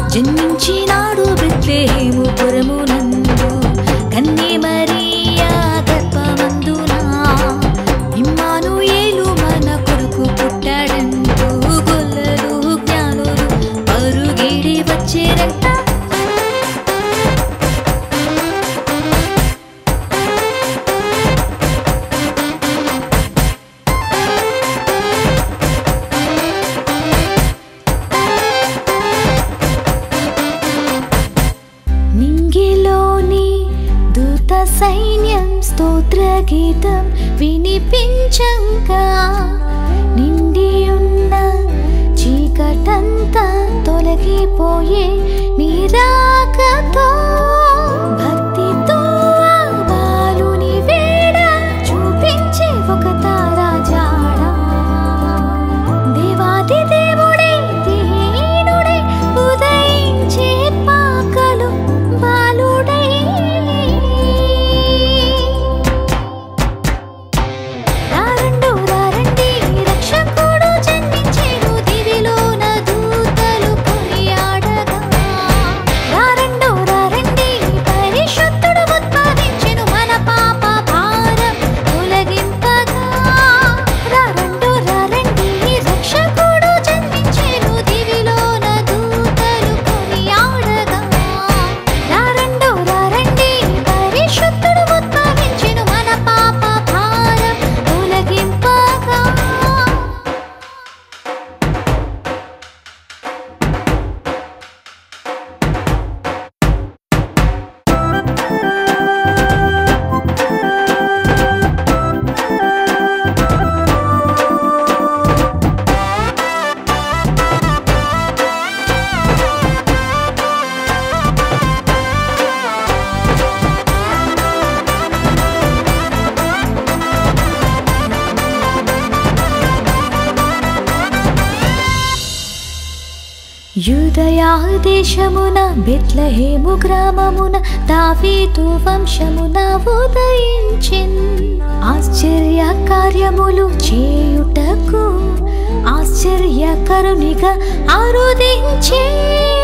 జన్మించినాడు బెత్లెహేము పురమునందు కన్నే మరియా గర్భమందున ఇమ్మానుయేలు మన కొరకు పుట్టాడంటూ గొల్లలు జ్ఞానులు పరుగిడి వచ్చేరంట నింగిలోని దూత సైన్యం స్తోత్ర గీతం వినిపించంగా నిండి ఉన్న చీకటంతా తొలగిపోయే నిరాకతో భక్తితో ఆ బాలుని వేడ చూపించే ఒక తారా జాడా దేవాది దేవుడే దీనుడే ఉదయించే పాకలు బాలుడై రారండు రారండి రక్షకుడు జన్మించేను దివిలోన దూతలు కొనియాడగా రారండు రారండి పరిశుద్ధుడు ఉద్భవించెను మన పాప భారం తొలగింపగా రారండు రారండి రక్షకుడు జన్మించెను దివిలోన దూతలు కొనియాడగా రారండు రారండి పరిశుద్ధుడు ఉద్భవించెను మన పాప భారం తొలగింపగా యూదయా దేశమున బెత్లహేము గ్రామమున దావీదు వంశమున ఉదయించిన్ ఆశ్చర్య కార్యములు చేయుటకు ఆశ్చర్యకరునిగా ఆరుదించే